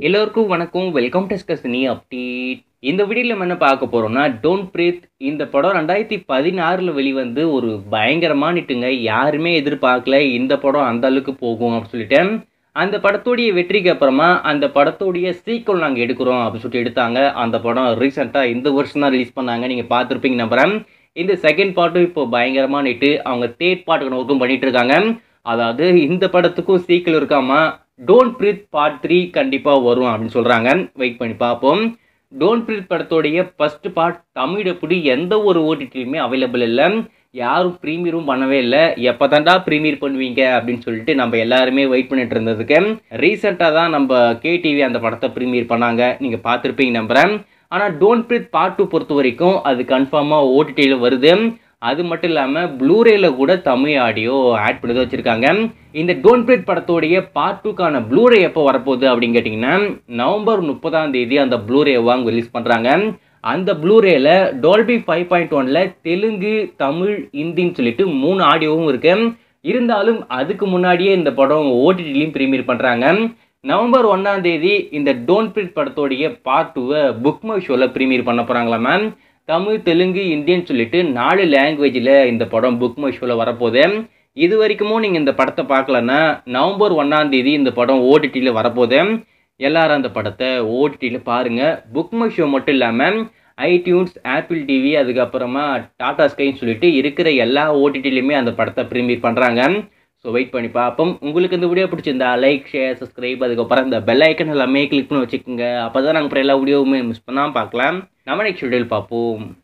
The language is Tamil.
எல்லோருக்கும் வணக்கம் வெல்கம் டு ஸ்கஸ்னி அப்டேட் இந்த வீடியோவில் நம்ம என்ன பார்க்க போகிறோம்னா டோன்ட் பிரீத் இந்த படம் ரெண்டாயிரத்தி பதினாறில் வெளிவந்து ஒரு பயங்கரமான நிட்டுங்க யாருமே எதிர்பார்க்கல இந்த படம் அந்த அளவுக்கு போகும் அப்படின்னு சொல்லிட்டு அந்த படத்துடைய வெற்றிக்கு அப்புறமா அந்த படத்துடைய சீக்வல் நாங்கள் எடுக்கிறோம் அப்படின்னு சொல்லிட்டு எடுத்தாங்க அந்த படம் ரீசெண்டாக இந்த வருஷம் தான் ரிலீஸ் பண்ணாங்க நீங்கள் பார்த்துருப்பீங்க நம்புறேன் இந்த செகண்ட் பார்ட்டும் இப்போ பயங்கரமாக நிட்டு அவங்க தேர்ட் பார்ட்டுக்கு நோக்கம் பண்ணிட்டு இருக்காங்க அதாவது இந்த படத்துக்கும் சீக்கிரம் இருக்காமா டோன்ட் பிரீத் பார்ட் த்ரீ கண்டிப்பாக வரும் அப்படின்னு சொல்கிறாங்க வெயிட் பண்ணி பார்ப்போம் டோன்ட் பிரீத் படத்தோடைய ஃபர்ஸ்ட் பார்ட் தமிழ் எப்படி எந்த ஒரு ஓடிடிலையுமே அவைலபிள் இல்லை யாரும் ப்ரீமியரும் பண்ணவே இல்லை எப்போ தாண்டா ப்ரீமியர் பண்ணுவீங்க அப்படின்னு சொல்லிட்டு நம்ம எல்லாருமே வெயிட் பண்ணிட்டு இருந்ததுக்கு ரீசெண்டாக தான் நம்ம கேடிவி அந்த படத்தை ப்ரீமியர் பண்ணாங்க நீங்கள் பார்த்துருப்பீங்க நம்புகிறேன் ஆனால் டோன்ட் பிரீத் பார்ட் டூ பொறுத்த வரைக்கும் அது கன்ஃபார்மாக ஓடிடியில் வருது அது மட்டும் இல்லாமல் ப்ளூரேல கூட தமிழ் ஆடியோ ஆட் பண்ணி தான் வச்சுருக்காங்க இந்த டோன்ட் பிரீத் படத்தோடைய பார்ட் டூக்கான ப்ளூரே எப்போ வரப்போகுது அப்படின்னு கேட்டிங்கன்னா நவம்பர் முப்பதாம் தேதி அந்த ப்ளூரே வாங்க ரிலீஸ் பண்ணுறாங்க அந்த ப்ளூரேல டோல்பி ஃபைவ் பாயிண்ட் ஒனில் தெலுங்கு தமிழ் ஹிந்தின்னு சொல்லிட்டு மூணு ஆடியோவும் இருக்கு இருந்தாலும் அதுக்கு முன்னாடியே இந்த படம் ஓடிடிலையும் ப்ரீமியர் பண்ணுறாங்க நவம்பர் ஒன்றாம் தேதி இந்த டோன்ட் பிரீத் படத்தோடைய பார்ட் டூவை புக் மை ஷோவில் ப்ரீமியர் பண்ண போகிறாங்களா மேம் தமிழ் தெலுங்கு இந்தியன்னு சொல்லிட்டு நாலு லாங்குவேஜில் இந்த படம் புக் மை ஷோவில் வரப்போகுது இது வரைக்குமோ நீங்கள் இந்த படத்தை பார்க்கலன்னா நவம்பர் ஒன்றாம் தேதி இந்த படம் ஓடிடியில் வரப்போகுது எல்லாரும் அந்த படத்தை ஓடிடியில் பாருங்கள் புக் மை ஷோ மட்டும் இல்லாமல் ஐடியூன்ஸ் ஆப்பிள் டிவி அதுக்கப்புறமா டாடா ஸ்கைன்னு சொல்லிட்டு இருக்கிற எல்லா ஓடிடிலையுமே அந்த படத்தை ப்ரீமியர் பண்ணுறாங்க ஸோ வெயிட் பண்ணி பார்ப்போம் உங்களுக்கு இந்த வீடியோ பிடிச்சிருந்தா லைக் ஷேர் சப்ஸ்கிரைப் அதுக்கப்புறம் இந்த பெல் ஐக்கன் எல்லாமே கிளிக் பண்ணி வச்சுக்கோங்க அப்போ தான் நாங்கள் அப்புறம் எல்லா வீடியோவுமே மிஸ் பண்ணாமல் பார்க்கலாம் நம்ம நெக்ஸ்ட் வீடியோவில் பார்ப்போம்